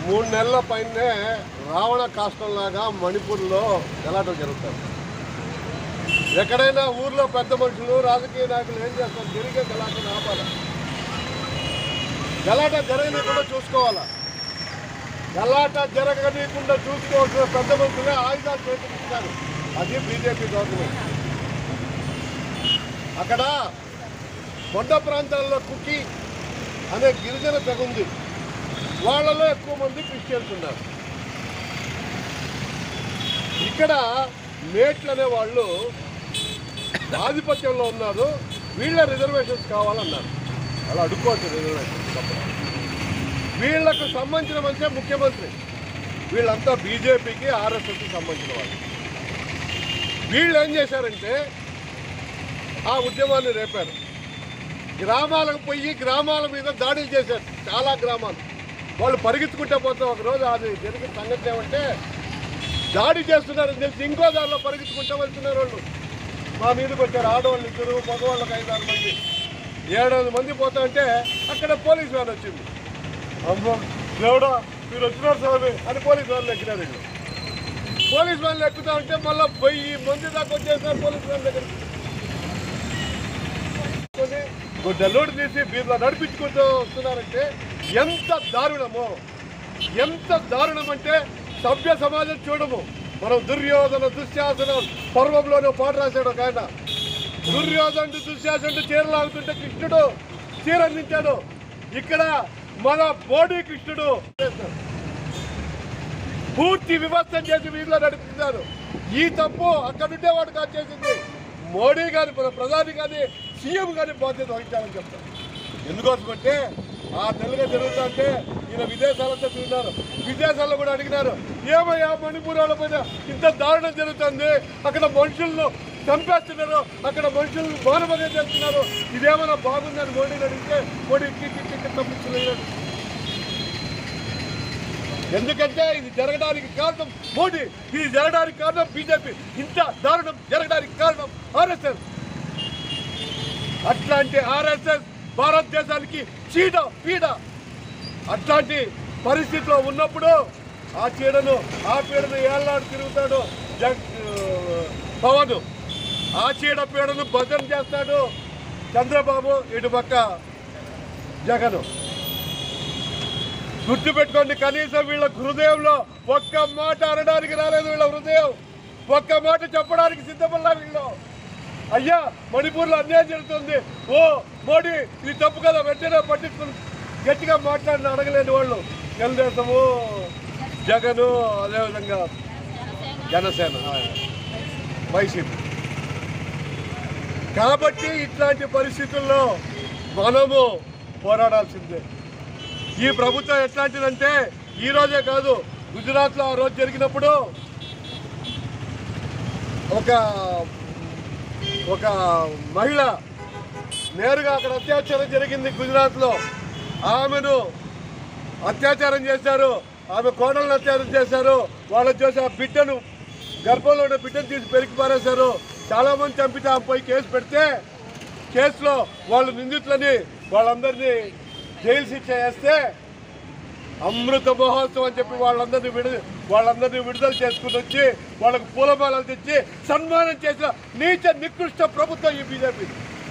మూడు నెలల పైనే రావణ కాష్టంలాగా మణిపూర్లో గలాటం జరుగుతుంది ఎక్కడైనా ఊర్లో పెద్ద మనుషులు రాజకీయ నాయకులు ఏం చేస్తారు జరిగే గలాటను ఆపాలి గలాట జరగనీయకుండా చూసుకోవాలా గలాట జరగనీయకుండా చూసుకోవాల్సిన పెద్ద మనుషులే ఆయుధాలు చేతికిస్తారు అది బీజేపీ గవర్నమెంట్ అక్కడ కొండ ప్రాంతాల్లో కుకి అనే గిరిజన తెగ ఉంది వాళ్ళలో ఎక్కువ మంది క్రిస్టియన్స్ ఉన్నారు ఇక్కడ మేట్లు అనే వాళ్ళు ఆధిపత్యంలో ఉన్నారు వీళ్ళ రిజర్వేషన్స్ కావాలన్నారు అలా అడుక్కోవచ్చు రిజర్వేషన్స్ తప్ప. వీళ్ళకు సంబంధించిన మంచి ముఖ్యమంత్రి వీళ్ళంతా బీజేపీకి ఆర్ఎస్ఎస్కి సంబంధించిన వాళ్ళు వీళ్ళు ఏం చేశారంటే ఆ ఉద్యమాన్ని రేపారు గ్రామాలకు పోయి గ్రామాల మీద దాడులు చేశారు చాలా గ్రామాలు వాళ్ళు పరిగెత్తుకుంటే పోతే ఒకరోజు అది జరిగిన సంగతి ఏమంటే దాడి చేస్తున్నారని తెలిసి ఇంకో దారిలో పరిగెత్తుకుంటే వెళ్తున్నారు వాళ్ళు మా మీదకి వచ్చారు ఆడవాళ్ళు ఇద్దరు మగవాళ్ళకి ఐదు ఆరు మంది ఏడాది మంది పోతా అంటే అక్కడ పోలీస్ వ్యాన్ వచ్చింది అమ్మో దేవుడా మీరు వచ్చినారు స్వామి అని పోలీస్ వ్యాన్లు ఎక్కినారు వీళ్ళు పోలీస్ వ్యాన్లు ఎక్కుతా ఉంటే మళ్ళీ వెయ్యి మంది దాకా వచ్చేసారు పోలీస్ వ్యాన్ దగ్గరికి తీసుకొని గుడ్డలోడు తీసి వీళ్ళ నడిపించుకుంటూ వస్తున్నారంటే ఎంత దారుణమో ఎంత దారుణం అంటే సభ్య సమాజం చూడము మనం దుర్యోధన దుశ్శాసన పర్వంలోనే పాట రాశాడు ఒక ఆయన దుర్యోధనుడు దుశ్శాసనుడు చీరలాగుతుంటే కృష్ణుడు చీర అందించాడు ఇక్కడ మన మోడీ కృష్ణుడు పూర్తి వివస్థ చేసి వీళ్ళు నడిపిస్తున్నారు ఈ తప్పు అక్కడ ఉండేవాడు కాదు చేసింది మోడీ గారి మన ప్రధాని కానీ సీఎం గారి బాధ్యత వహించాలని చెప్తారు ఎందుకోసమంటే ఆ నెలగా జరుగుతుంటే ఈయన విదేశాలతో తిరిగినారు విదేశాల్లో కూడా అడిగినారు ఏమయ్యా మణిపూర్ వాళ్ళ పైన ఇంత దారుణం జరుగుతుంది అక్కడ మనుషులను చంపేస్తున్నారు అక్కడ మనుషులను మానవగా చేస్తున్నారు ఇదేమైనా బాగుందని మోడీని అడిగితే మోడీ కిక్కి తప్పించలేదు ఎందుకంటే ఇది జరగడానికి కారణం మోడీ ఇది జరగడానికి కారణం బీజేపీ ఇంత దారుణం జరగడానికి కారణం ఆర్ఎస్ఎస్ అట్లాంటి ఆర్ఎస్ఎస్ భారతదేశానికి చీడ పీడ అట్లాంటి పరిస్థితిలో ఉన్నప్పుడు ఆ చీడను ఆ పీడను ఏళ్ళాడు తిరుగుతాడు జగ్ పవన్ ఆ చీడ పీడను భజన చేస్తాడు చంద్రబాబు ఇటు పక్క జగను గుర్తుపెట్టుకోండి కనీసం వీళ్ళ హృదయంలో ఒక్క మాట అనడానికి రాలేదు వీళ్ళ హృదయం ఒక్క మాట చెప్పడానికి సిద్ధపడలా వీళ్ళు అయ్యా మణిపూర్లో అన్యాయం జరుగుతుంది ఓ మోడీ ఇది తప్పు కదా వెంటనే పట్టించుకుని గట్టిగా మాట్లాడిన అడగలేని వాళ్ళు తెలుగుదేశము జగను అదేవిధంగా జనసేన వైసీపీ కాబట్టి ఇట్లాంటి పరిస్థితుల్లో మనము పోరాడాల్సిందే ఈ ప్రభుత్వం ఎట్లాంటిదంటే ఈ రోజే కాదు గుజరాత్లో ఆ రోజు జరిగినప్పుడు ఒక ఒక మహిళ నేరుగా అక్కడ అత్యాచారం జరిగింది గుజరాత్లో ఆమెను అత్యాచారం చేశారు ఆమె కోడలను అత్యాచారం చేశారు వాళ్ళు చేసి ఆ బిడ్డను గర్భంలో ఉన్న బిడ్డను తీసి పెరిగి పారేశారు చాలా మంది చంపితే ఆమెపై కేసు పెడితే కేసులో వాళ్ళు నిందితులని వాళ్ళందరినీ జైలు శిక్ష వేస్తే అమృత మహోత్సవం అని చెప్పి వాళ్ళందరినీ విడు వాళ్ళందరినీ విడుదల చేసుకుని వచ్చి వాళ్ళకు పూలమాలలు తెచ్చి సన్మానం చేసిన నీచ నికృష్ట ప్రభుత్వం ఈ బీజేపీ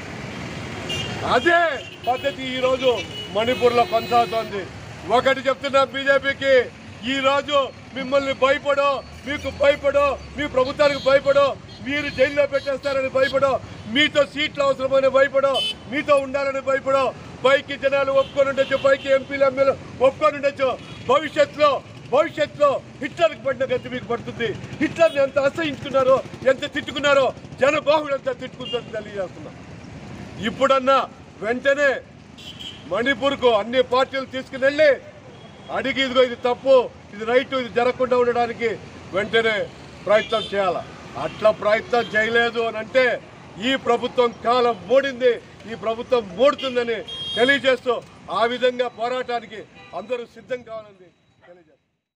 అదే పద్ధతి ఈ రోజు మణిపూర్లో కొనసాగుతోంది ఒకటి చెప్తున్నా బీజేపీకి ఈ రోజు మిమ్మల్ని భయపడో మీకు భయపడో మీ ప్రభుత్వానికి భయపడో మీరు జైల్లో పెట్టేస్తారని భయపడో మీతో సీట్లు అవసరమని భయపడో మీతో ఉండాలని భయపడో పైకి జనాలు ఒప్పుకొని ఉండొచ్చు పైకి ఎంపీలు ఎమ్మెల్యేలు ఒప్పుకొని ఉండొచ్చు భవిష్యత్తులో భవిష్యత్తులో హిట్లర్కి పడిన గతి మీకు పడుతుంది హిట్లర్ని ఎంత అసహించుకున్నారో ఎంత తిట్టుకున్నారో జనబాహుడు ఎంత తిట్టుకుంటుందని తెలియజేస్తున్నాం ఇప్పుడన్నా వెంటనే మణిపూర్కు అన్ని పార్టీలు తీసుకుని వెళ్ళి అడిగి ఇదిగో ఇది తప్పు ఇది రైట్ ఇది జరగకుండా ఉండడానికి వెంటనే ప్రయత్నం చేయాలి అట్లా ప్రయత్నం చేయలేదు అని అంటే ఈ ప్రభుత్వం కాలం మూడింది ఈ ప్రభుత్వం మూడుతుందని తెలియజేస్తూ ఆ విధంగా పోరాటానికి అందరూ సిద్ధం కావాలని